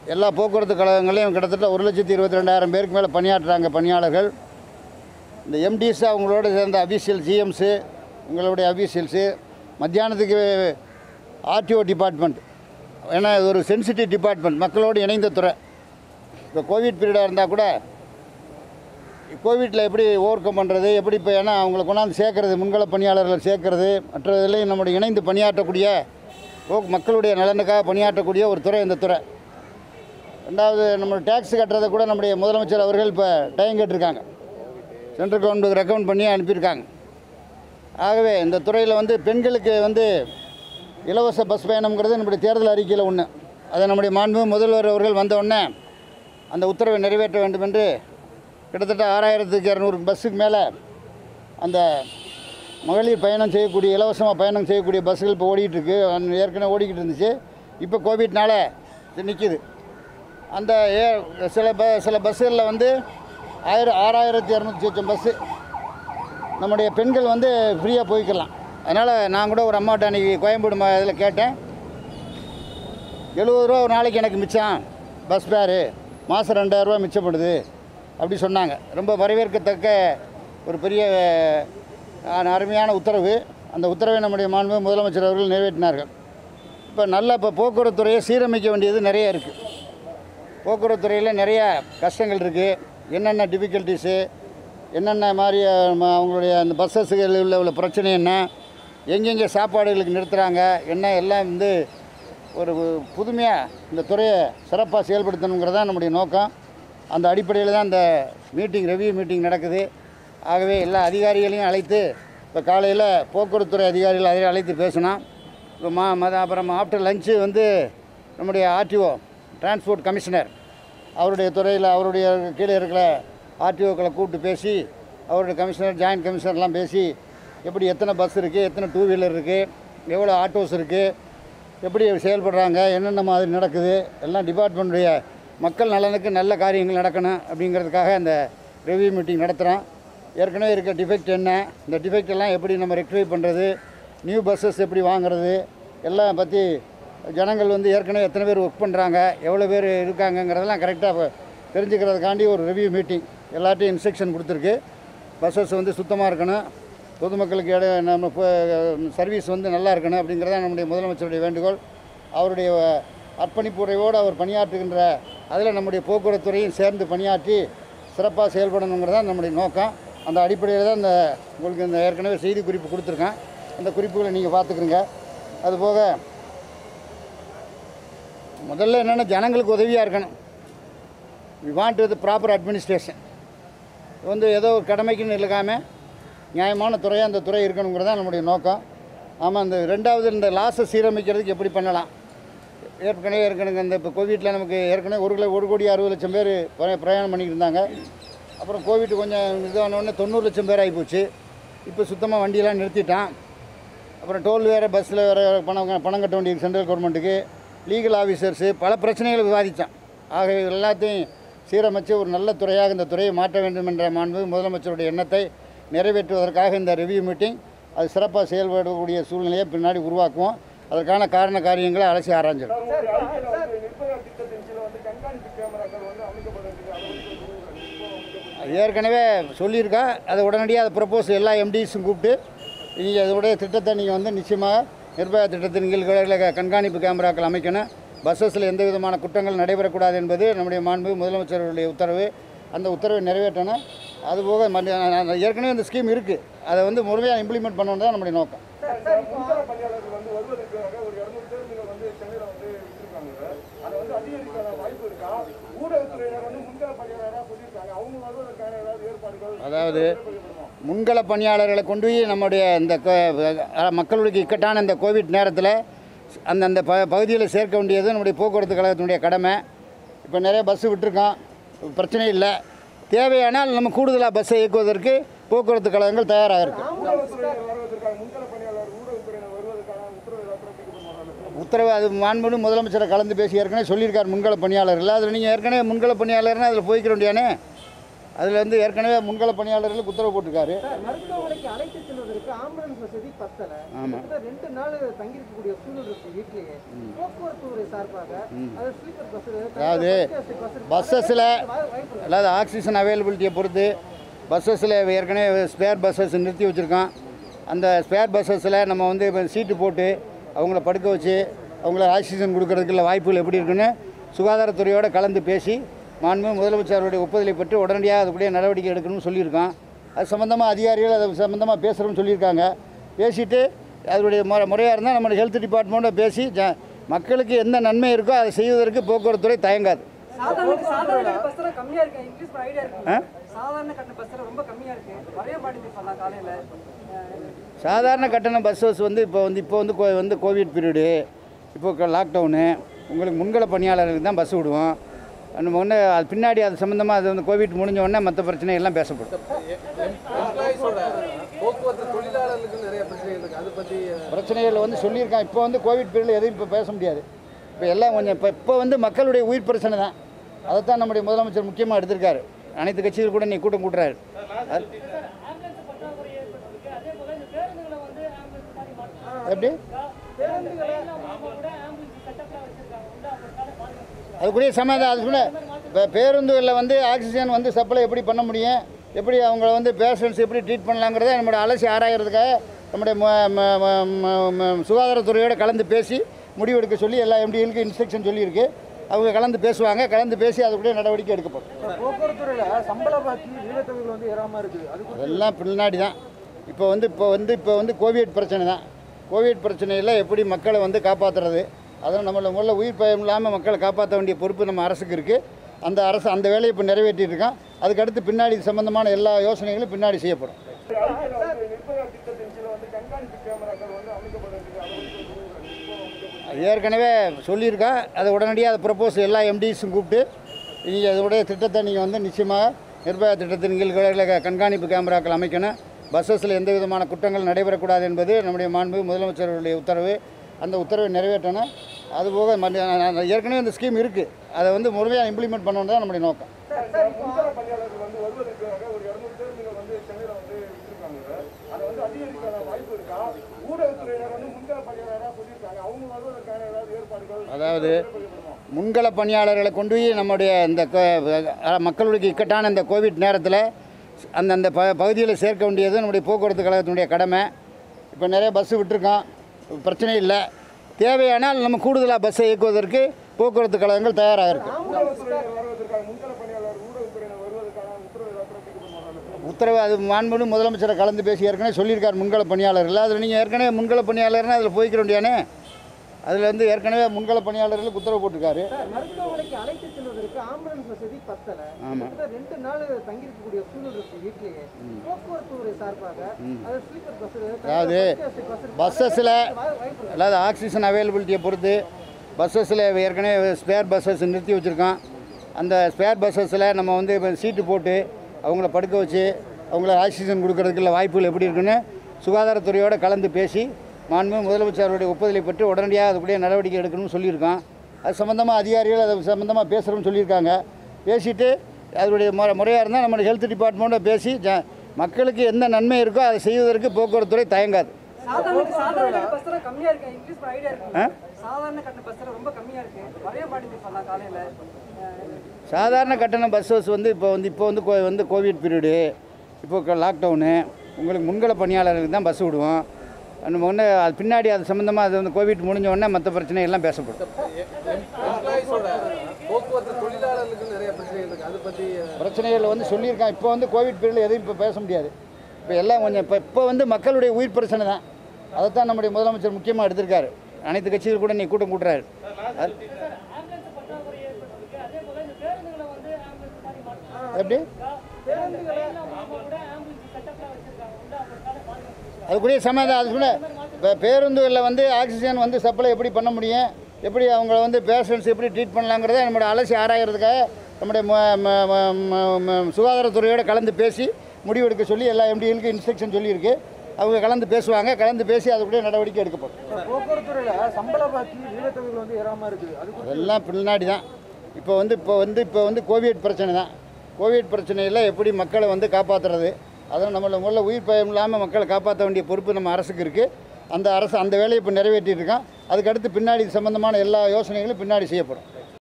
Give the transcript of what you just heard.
எல்லா போக்குவரத்து கழகங்களையும் கிட்டத்தட்ட ஒரு லட்சத்தி இருபத்தி ரெண்டாயிரம் பேருக்கு மேலே பணியாற்றுறாங்க பணியாளர்கள் இந்த எம்டிஸ் அவங்களோட சேர்ந்த அபிஷியல் ஜிஎம்ஸு உங்களுடைய அபிஷியல்ஸு மத்தியானத்துக்கு ஆர்டிஓ டிபார்ட்மெண்ட் ஏன்னா இது ஒரு சென்சிட்டிவ் டிபார்ட்மெண்ட் மக்களோடு இணைந்த துறை இப்போ கோவிட் பீரியடாக இருந்தால் கூட கோவிட்டில் எப்படி ஓவர் கம் பண்ணுறது எப்படி இப்போ ஏன்னா அவங்களை கொண்டாந்து சேர்க்கறது முன்கள பணியாளர்கள் சேர்க்கறது மற்ற இதுலேயும் நம்முடைய இணைந்து பணியாற்றக்கூடிய ஓ- மக்களுடைய நலனுக்காக பணியாற்றக்கூடிய ஒரு துறை இந்த துறை ரெண்டாவது நம்ம டேக்ஸ் கட்டுறதை கூட நம்முடைய முதலமைச்சர் அவர்கள் இப்போ டைம் கேட்டிருக்காங்க சென்ட்ரல் கவர்மெண்ட்டுக்கு ரெக்கமெண்ட் பண்ணி அனுப்பியிருக்காங்க ஆகவே இந்த துறையில் வந்து பெண்களுக்கு வந்து இலவச பஸ் பயணம்ங்கிறது நம்முடைய தேர்தல் அறிக்கையில் ஒன்று அதை நம்முடைய மாண்பு முதல்வர் அவர்கள் வந்த உடனே அந்த உத்தரவை நிறைவேற்ற வேண்டும் என்று கிட்டத்தட்ட ஆறாயிரத்துக்கு இரநூறு பஸ்ஸுக்கு மேலே அந்த மகளிர் பயணம் செய்யக்கூடிய இலவசமாக பயணம் செய்யக்கூடிய பஸ்ஸுகள் இப்போ ஓடிட்டு இருக்கு அங்க ஏற்கனவே ஓடிக்கிட்டு இருந்துச்சு இப்போ கோவிட்னால இது நிற்கிது அந்த ஏ சில ப சில பஸ்ஸுகளில் வந்து ஆயிரம் ஆறாயிரத்தி இரநூத்தி சொச்சம் பஸ்ஸு நம்முடைய பெண்கள் வந்து ஃப்ரீயாக போய்க்கலாம் அதனால் நான் கூட ஒரு அம்மாட்ட அன்றைக்கி கோயம்பேடு மா இதில் கேட்டேன் எழுபது ரூபா ஒரு நாளைக்கு எனக்கு மிச்சம் பஸ் ஃபேரு மாதம் ரெண்டாயிரரூவா மிச்சப்படுது அப்படி சொன்னாங்க ரொம்ப வரவேற்கத்தக்க ஒரு பெரிய அஹ், அருமையான உத்தரவு அந்த உத்தரவை நம்முடைய மாண்பு முதலமைச்சர் அவர்கள் நிறைவேற்றினார்கள் இப்போ நல்ல இப்போ போக்குவரத்து துறையை சீரமைக்க வேண்டியது நிறைய இருக்குது போக்குவரத்து துறையில் நிறைய கஷ்டங்கள் இருக்குது என்னென்ன டிஃபிகல்ட்டிஸு என்னென்ன மாதிரி அஹ், ம- அவங்களுடைய அந்த பஸ்ஸஸுகளில் உள்ள உள்ள பிரச்சனை என்ன எங்கெங்கே சாப்பாடுகளுக்கு நிறுத்துகிறாங்க என்ன எல்லாம் வந்து ஒரு புதுமையாக இந்த துறையை சிறப்பாக செயல்படுத்தணுங்கிறது தான் நம்முடைய நோக்கம் அந்த அடிப்படையில் தான் இந்த மீட்டிங் ரெவ்யூ மீட்டிங் நடக்குது ஆகவே எல்லா அதிகாரிகளையும் அழைத்து இப்போ காலையில் போக்குவரத்துறை அதிகாரிகள் அதை அழைத்து பேசினோம் இப்போ மா மத அப்புறம் ஆஃப்டர் லஞ்சு வந்து நம்முடைய ஆர்டிஓ டிரான்ஸ்போர்ட் கமிஷனர் அவருடைய துறையில் அவருடைய கீழே இருக்கிற ஆர்டிஓக்களை கூப்பிட்டு பேசி அவருடைய கமிஷனர் ஜாயின்ட் கமிஷனர்லாம் பேசி எப்படி எத்தனை பஸ் இருக்குது எத்தனை டூ வீலர் இருக்குது எவ்வளோ ஆட்டோஸ் இருக்குது எப்படி செயல்படுறாங்க என்னென்ன மாதிரி நடக்குது எல்லாம் டிபார்ட்மெண்ட்டுடைய மக்கள் நலனுக்கு நல்ல காரியங்கள் நடக்கணும் அப்படிங்கிறதுக்காக அந்த ரிவ்யூ மீட்டிங் நடத்துகிறோம் ஏற்கனவே இருக்க டிஃபெக்ட் என்ன இந்த டிஃபெக்ட் எல்லாம் எப்படி நம்ம ரெக்டிஃபை பண்ணுறது நியூ பஸ்ஸஸ் எப்படி வாங்குறது எல்லாம் பற்றி ஜனங்கள் வந்து ஏற்கனவே எத்தனை பேர் ஒர்க் பண்ணுறாங்க எவ்வளோ பேர் இருக்காங்கங்கிறதெல்லாம் கரெக்டாக தெரிஞ்சுக்கிறதுக்காண்டி ஒரு ரிவ்யூ மீட்டிங் எல்லாத்தையும் இன்ஸ்ட்ரக்ஷன் கொடுத்துருக்கு பஸ்ஸஸ் வந்து சுத்தமாக இருக்கணும் பொதுமக்களுக்கு இட நம்ம சர்வீஸ் வந்து நல்லா இருக்கணும் அப்படிங்கிறதான் நம்முடைய முதலமைச்சருடைய வேண்டுகோள் அவருடைய அர்ப்பணிப்புரையோடு அவர் பணியாற்றுகின்ற அதில் நம்முடைய போக்குவரத்து துறையும் சேர்ந்து பணியாற்றி சிறப்பாக செயல்படணுங்கிறது தான் நம்முடைய நோக்கம் அந்த அடிப்படையில் தான் இந்த உங்களுக்கு இந்த ஏற்கனவே செய்தி குறிப்பு கொடுத்துருக்கேன் அந்த குறிப்புகளை நீங்கள் பார்த்துக்குறீங்க அதுபோக முதல்ல என்னென்னா ஜனங்களுக்கு உதவியாக இருக்கணும் we want with proper administration வந்து ஏதோ ஒரு கடமைக்குன்னு இல்லாமல் நியாயமான துறையாக அந்த துறை இருக்கணுங்கிறது தான் நம்முடைய நோக்கம் ஆமாம் இந்த ரெண்டாவது இந்த லாஸை சீரமைக்கிறதுக்கு எப்படி பண்ணலாம் ஏற்கனவே ஏற்கனவே இந்த இப்போ கோவிட்டில் நமக்கு ஏற்கனவே ஒரு கிலோ ஒரு கோடி அறுபது லட்சம் பேர் பிர- பிரயாணம் பண்ணிட்டு இருந்தாங்க அப்புறம் கோவிட் கொஞ்சம் இதானோடனே தொண்ணூறு லட்சம் பேர் ஆகிப்போச்சு இப்போ சுத்தமாக வண்டியெல்லாம் நிறுத்திட்டான் அப்புறம் டோல் வேறு பஸ்ஸில் வேறு பணம் பணம் கட்ட வேண்டியது சென்ட்ரல் கவர்மெண்ட்டுக்கு லீகல் ஆஃபீஸர்ஸு பல பிரச்சனைகளை விவாதித்தான் ஆகவே இது எல்லாத்தையும் சீரமைச்சு ஒரு நல்ல துறையாக இந்த துறையை மாற்ற வேண்டும் என்ற மாண்பு முதலமைச்சருடைய எண்ணத்தை நிறைவேற்றுவதற்காக இந்த ரிவ்யூ மீட்டிங் அது சிறப்பாக செயல்படக்கூடிய சூழ்நிலையை பின்னாடி உருவாக்குவோம் அதற்கான காரண காரியங்களை அலசி ஆராய்ஞ்சிடும் உங்களுடைய அறிக்கையில வந்து நிர்பயா திட்டத்தின் கீழ வந்து கண்காணிப்பு கேமராக்கள் வந்து அமைக்கப்படுறதுக்கு அதை வந்து இப்போ அமைக்கப்படும் அது ஏற்கனவே சொல்லியிருக்கா அதை உடனடியாக அதை ப்ரப்போஸ் எல்லா எம்டிஸும் கூப்பிட்டு நீங்கள் அதோடைய திட்டத்தை நீங்கள் வந்து நிச்சயமாக நிர்பயா திட்டத்தின் கீழ் க- கண்காணிப்பு கேமராக்கள் அமைக்கணும் பஸ்ஸஸில் எந்த விதமான குற்றங்கள் நடைபெறக்கூடாது என்பது நம்முடைய மாண்பு முதலமைச்சருடைய உத்தரவு அந்த உத்தரவை நிறைவேற்றணும் அதுபோக மற்ற- ஏற்கனவே இந்த ஸ்கீம் இருக்குது அதை வந்து முழுமையாக இம்ப்ளிமெண்ட் பண்ணணும் தான் நம்முடைய நோக்கம் முன்கள பணியாளர்கள் வந்து வருவதற்காக ஒரு இரநூறு பேருந்துகள் வந்து சென்னையில் வந்து விட்டுருக்காங்க அதை வந்து அதிகரிக்கான வாய்ப்பு இருக்கா ஊடகத்துறையினர் வந்து முன்கள பணியாளராக சொல்லியிருக்காங்க அவங்க வருவதற்கான ஏதாவது ஏற்பாடுகள் அதாவது முன்கள பணியாளர்களை கொண்டு போய் நம்முடைய இந்த கோ- அஹ் மக்களுக்கு இக்கட்டான இந்த கோவிட் நேரத்தில் அந்தந்த ப பகுதியில் சேர்க்க வேண்டியது நம்முடைய போக்குவரத்து கழகத்தினுடைய கடமை இப்போ நிறைய பஸ்ஸு விட்டுருக்கோம் பிரச்சனை இல்லை தேவையானால் நம்ம கூடுதலாக பஸ்ஸை இயக்குவதற்கு போக்குவரத்து கழகங்கள் தயாராக இருக்கு ஊடகத்துறையினர் வருவதற்காக முன்கள பணியாளர் ஊடகத்துறையினர் வருவதற்கான உத்தரவு ஏதாவது பிறப்பிக்கப்படுமா உத்தரவு அது மாண்புன்னு முதலமைச்சரை கலந்து பேசி ஏற்கனவே சொல்லியிருக்கார் முன்கள பணியாளர்கள் அதில் நீங்கள் ஏற்கனவே முன்கள பணியாளர்னா அதில் போய்க்கிற வேண்டியானே அதில் வந்து ஏற்கனவே முன்கள பணியாளர்களுக்கு உத்தரவு போட்டிருக்காரு சார் மருத்துவமனைக்கு அழைத்து செல்வதற்கு ஆம்புலன்ஸ் வசதி பத்தல ஆமாம் கிட்டத்தட்ட ரெண்டு நாள் தங்கியிருக்கக்கூடிய சூழல் இருக்கு வீட்லயே போக்குவரத்து துறை சார்பாக அது ஸ்லீப்பர் பஸ் அதாவது பஸ்ஸஸில் அதாவது ஆக்சிஜன் அவைலபிலிட்டியை பொறுத்து பஸ்ஸஸில் ஏற்கனவே ஸ்பேர் பஸ்ஸஸ் நிறுத்தி வச்சுருக்கோம் அந்த ஸ்பேர் பஸ்ஸஸில் நம்ம வந்து இப்போ சீட்டு போட்டு அவங்கள படுக்க வச்சு அவங்கள ஆக்சிஜன் கொடுக்கறதுக்குள்ள வாய்ப்புகள் எப்படி இருக்குன்னு சுகாதாரத்துறையோடு கலந்து பேசி மாண்பு முதலமைச்சருடைய ஒப்புதலை பெற்று உடனடியாக அதுக்குரிய நடவடிக்கை எடுக்கணும்னு சொல்லியிருக்கோம் அது சம்மந்தமாக அதிகாரிகள் அது சம்மந்தமாக பேசுகிறோம்னு சொல்லியிருக்காங்க பேசிட்டு அதனுடைய முறை முறையாக இருந்தால் நம்ம ஹெல்த் டிபார்ட்மெண்ட்டை பேசி ஜ மக்களுக்கு எந்த நன்மை இருக்கோ அதை செய்வதற்கு போக்குவரத்துறை தயங்காது சாதாரண சாதாரண பஸ்ல கம்மியா இருக்கு இன்க்ரீஸ் பண்ண ஐடியா ஆ? இருக்கு சாதாரண கட்டண பஸ்ல ரொம்ப கம்மியா இருக்கு வரைய மாட்டேங்குது பண்ணலாம் காலையில அஹ், சாதாரண கட்டண பஸ்ஸஸ் வந்து இப்போ வந்து இப்போ வந்து கோ- வந்து கோவிட் பீரியடு இப்போ லாக்டவுனு உங்களுக்கு முன்கள பணியாளர்களுக்கு தான் பஸ் விடுவோம் நம்ம ஒன்று அது பின்னாடி அது சம்மந்தமாக அது வந்து கோவிட் முடிஞ்ச உடனே மற்ற பிரச்சனை எல்லாம் பேசப்படும் எம்ப்ளாயிஸோட போக்குவரத்து தொழிலாளர்களுக்கு நிறைய பிரச்சனைகள் இருக்கு அதை பத்தி பிரச்சனைகள் வந்து சொல்லியிருக்கான் இப்போ வந்து கோவிட் பீரியடில் எதையும் இப்போ பேச முடியாது இப்போ எல்லாம் கொஞ்சம் இப்போ இப்போ வந்து மக்களுடைய உயிர் பிரச்சனை தான் அதைத்தான் நம்முடைய முதலமைச்சர் முக்கியமாக எடுத்திருக்காரு அனைத்து கட்சிகள் கூட நீ கூட்டம் கூட்டுறாரு அது- எப்படி அதுக்குரிய சமாதானம் அது கூட இப்போ பேருந்துகளில் வந்து ஆக்சிஜன் வந்து சப்ளை எப்படி பண்ண முடியும் எப்படி அவங்கள வந்து பேஷண்ட்ஸ் எப்படி ட்ரீட் பண்ணலாங்கிறத நம்மளுடைய அலசி ஆராயறதுக்காக நம்முடைய ம- ம- ம- ம- ம- சுகாதாரத்துறையோட கலந்து பேசி முடிவெடுக்க சொல்லி எல்லா எம்டிகளுக்கும் இன்ஸ்ட்ரக்ஷன் சொல்லியிருக்கு அவங்க கலந்து பேசுவாங்க கலந்து பேசி அதுக்குரிய நடவடிக்கை எடுக்கப்படும் போக்குவரத்து துறையில சம்பள பாக்கி ஈழத்தொகைகள் வந்து ஏறாம இருக்குது அது அதெல்லாம் பின்னாடி தான் இப்போ வந்து இப்போ வந்து இப்போ வந்து கோவிட் பிரச்சனை தான் கோவிட் பிரச்சனையில் எப்படி மக்களை வந்து காப்பாற்றுறது அதில் நம்மள முதல்ல உயிர் பயம் இல்லாமல் மக்களை காப்பாற்ற வேண்டிய பொறுப்பு நம்ம அரசுக்கு இருக்குது அந்த அரசு அந்த வேலையை இப்போ நிறைவேற்றிட்டு இருக்கோம் அதுக்கடுத்து பின்னாடி இது சம்பந்தமான எல்லா யோசனைகளும் பின்னாடி செய்யப்படும் அரசியல் வந்து நிர்பயா திட்டத்தின் கீழ வந்து கண்காணிப்பு கேமராக்கள் வந்து அமைக்கப்படுறதுக்கு அதை வந்து இப்போ அமைக்கப்படும் அது ஏற்கனவே சொல்லியிருக்கேன் அதை உடனடியாக அதை ப்ரப்போஸ் எல்லா எம்டிஸும் கூப்பிட்டு நீங்கள் அதோடைய திட்டத்தை நீங்கள் வந்து நிச்சயமாக நிர்பயா திட்டத்தின் கீழ் க- கண்காணிப்பு கேமராக்கள் அமைக்கணும் பஸ்ஸஸில் எந்த விதமான குற்றங்கள் நடைபெறக்கூடாது என்பது நம்முடைய மாண்பு முதலமைச்சருடைய உத்தரவு அந்த உத்தரவை நிறைவேற்றணும் அதுபோக மற்ற- ஏற்கனவே இந்த ஸ்கீம் இருக்குது அதை வந்து முழுமையாக இம்ப்ளிமெண்ட் பண்ணணும் தான் நம்முடைய நோக்கம் முன்கள பணியாளர்கள் வந்து வருவதற்காக ஒரு இரநூறு பேருந்துகள் வந்து சென்னையில வந்து விட்டுருக்காங்க அதை வந்து அதிகரிக்கான வாய்ப்பு இருக்கா ஊடகத்துறையினர் வந்து முன்கள பணியாளராக சொல்லியிருக்காங்க அவங்க வருவதற்கான ஏதாவது ஏற்பாடுகள் அதாவது முன்கள பணியாளர்களை கொண்டு போய் நம்முடைய இந்த கோ- அஹ் மக்களுடைய இக்கட்டான இந்த கோவிட் நேரத்தில் அந்தந்த ப பகுதியில் சேர்க்க வேண்டியது நம்முடைய போக்குவரத்து கழகத்தினுடைய கடமை இப்போ நிறைய பஸ்ஸு விட்டுருக்கோம் பிரச்சனை இல்லை தேவையானால் நம்ம கூடுதலாக பஸ்ஸை இயக்குவதற்கு போக்குவரத்து கழகங்கள் தயாராக இருக்குது ஊடகத்துறையினர் வருவதற்காக முன்கள பணியாளர் ஊடகத்துறையினர் வருவதற்கான உத்தரவு ஏதாவது பிறப்பிக்கப்படுமா உத்தரவு அது மாண்புன்னு முதலமைச்சரை கலந்து பேசி ஏற்கனவே சொல்லியிருக்கார் முன்கள பணியாளர்கள் அதில் நீங்கள் ஏற்கனவே முன்கள பணியாளர்னா அதில் போய்க்க வேண்டியானே அதில் வந்து ஏற்கனவே முன்கள பணியாளர்களுக்கு உத்தரவு போட்டிருக்காரு சார் மருத்துவமனைக்கு அழைத்து செல்வதற்கு ஆம்புலன்ஸ் வசதி பத்தல ஆமாம் கிட்டத்தட்ட ரெண்டு நாள் தங்கியிருக்கக்கூடிய சூழல் இருக்கு வீட்லயே போக்குவரத்து துறை சார்பாக அது ஸ்லீப்பர் பஸ் அதாவது பஸ்ஸஸில் அதாவது ஆக்சிஜன் அவைலபிலிட்டியை பொறுத்து பஸ்ஸஸில் ஏற்கனவே ஸ்பேர் பஸ்ஸஸ் நிறுத்தி வச்சுருக்கோம் அந்த ஸ்பேர் பஸ்ஸஸில் நம்ம வந்து இப்போ சீட்டு போட்டு அவங்கள படுக்க வச்சு அவங்கள ஆக்சிஜன் கொடுக்கறதுக்குள்ள வாய்ப்புகள் எப்படி இருக்குன்னு சுகாதாரத்துறையோட கலந்து பேசி மாண்பு முதலமைச்சருடைய ஒப்புதலை பெற்று உடனடியாக அதுக்குரிய நடவடிக்கை எடுக்கணும்னு சொல்லியிருக்கோம் அது சம்மந்தமாக அதிகாரிகள் அது சம்மந்தமாக பேசுகிறோம்னு சொல்லியிருக்காங்க பேசிட்டு அதனுடைய முறை முறையாக இருந்தால் நம்ம ஹெல்த் டிபார்ட்மெண்ட்டை பேசி ஜ மக்களுக்கு எந்த நன்மை இருக்கோ அதை செய்வதற்கு போக்குவரத்துறை தயங்காது சாதாரண சாதாரண பஸ்ல கம்மியா இருக்கு இன்க்ரீஸ் பண்ண ஐடியா ஆ? இருக்கு சாதாரண கட்டண பஸ்ல ரொம்ப கம்மியா இருக்கு வரைய மாட்டேங்குது பண்ணலாம் காலையில அஹ், சாதாரண கட்டண பஸ்ஸஸ் வந்து இப்போ வந்து இப்போ வந்து கோ- வந்து கோவிட் பீரியடு இப்போ லாக்டவுனு உங்களுக்கு முன்கள பணியாளர்களுக்கு தான் பஸ் விடுவோம் நம்ம ஒன்று அது பின்னாடி அது சம்மந்தமாக அது வந்து கோவிட் முடிஞ்ச உடனே மற்ற பிரச்சனை எல்லாம் பேசப்படும் எம்ப்ளாயிஸோட போக்குவரத்து தொழிலாளர்களுக்கு நிறைய பிரச்சனைகள் இருக்கு அதை பத்தி பிரச்சனைகள் வந்து சொல்லியிருக்கான் இப்போ வந்து கோவிட் பீரியடில் எதையும் இப்போ பேச முடியாது இப்போ எல்லாம் கொஞ்சம் இப்போ இப்போ வந்து மக்களுடைய உயிர் பிரச்சனை தான் அதைத்தான் நம்முடைய முதலமைச்சர் முக்கியமாக எடுத்திருக்காரு அனைத்து கட்சிகள் கூட நீ கூட்டம் கூட்டுறாரு அது- எப்படி அதுக்குரிய சமாதானம் அது கூட இப்போ பேருந்துகளில் வந்து ஆக்சிஜன் வந்து சப்ளை எப்படி பண்ண முடியும் எப்படி அவங்கள வந்து பேஷண்ட்ஸ் எப்படி ட்ரீட் பண்ணலாங்கிறத நம்மளோட அலசி ஆராயறதுக்காக நம்முடைய ம- ம- ம- ம- ம- சுகாதாரத்துறையோட கலந்து பேசி முடிவெடுக்க சொல்லி எல்லா எம்டிகளுக்கும் இன்ஸ்ட்ரக்ஷன் சொல்லியிருக்கு அவங்க கலந்து பேசுவாங்க கலந்து பேசி அதுக்குரிய நடவடிக்கை எடுக்கப்படும் போக்குவரத்து துறையில சம்பள பாக்கி ஈழத்தொகைகள் வந்து ஏறாம இருக்குது அது அதெல்லாம் பின்னாடி தான் இப்போ வந்து இப்போ வந்து இப்போ வந்து கோவிட் பிரச்சனை தான் கோவிட் பிரச்சனையில் எப்படி மக்களை வந்து காப்பாற்றுறது அதனால் நம்மள முதல்ல உயிர் பயம் இல்லாமல் மக்களை காப்பாற்ற வேண்டிய பொறுப்பு நம்ம அரசுக்கு இருக்குது அந்த அரசு அந்த வேலையை இப்போ நிறைவேற்றிட்டு இருக்கோம் அதுக்கடுத்து பின்னாடி இது சம்பந்தமான எல்லா யோசனைகளும் பின்னாடி செய்யப்படும்